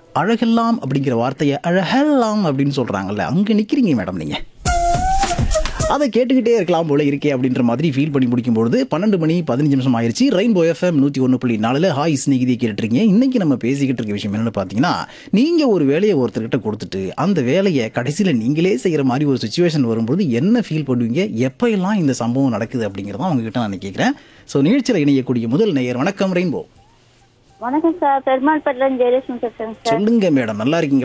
அழகெல்லாம் அப்படிங்கிற வார்த்தையை அழகெல்லாம் அப்படின்னு சொல்றாங்கல்ல அங்க நிக்கிறீங்க மேடம் நீங்க அதை கேட்டுக்கிட்டே இருக்கலாம் போல இருக்கே அப்படின்ற மாதிரி ஃபீல் பண்ணி முடிக்கும்பொழுது பன்னெண்டு மணி பதினஞ்சு நிமிஷம் ஆயிருச்சு ரெயின்போ எஃப்எம் நூற்றி ஒன்று புள்ளி நாலில் ஹாய் ஸ்நேகிதியை கேட்டுருக்கீங்க இன்னைக்கு நம்ம பேசிக்கிட்டு இருக்க விஷயம் என்னன்னு பார்த்தீங்கன்னா நீங்கள் ஒரு வேலையை ஒருத்தர்கிட்ட கொடுத்துட்டு அந்த வேலையை கடைசியில் நீங்களே செய்கிற மாதிரி ஒரு சுச்சுவேஷன் வரும்போது என்ன ஃபீல் பண்ணுவீங்க எப்போ எல்லாம் இந்த சம்பவம் நடக்குது அப்படிங்கிறத உங்ககிட்ட நான் கேட்குறேன் ஸோ நிகழ்ச்சியில் இணையக்கூடிய முதல் நேயர் வணக்கம் ரெயின்போ வணக்கம் சார் பெருமாள் பட்டிலம் ஜெயலட்சுமி பேசுறேங்க சார் சொல்லுங்க மேடம் நல்லா இருக்கீங்களா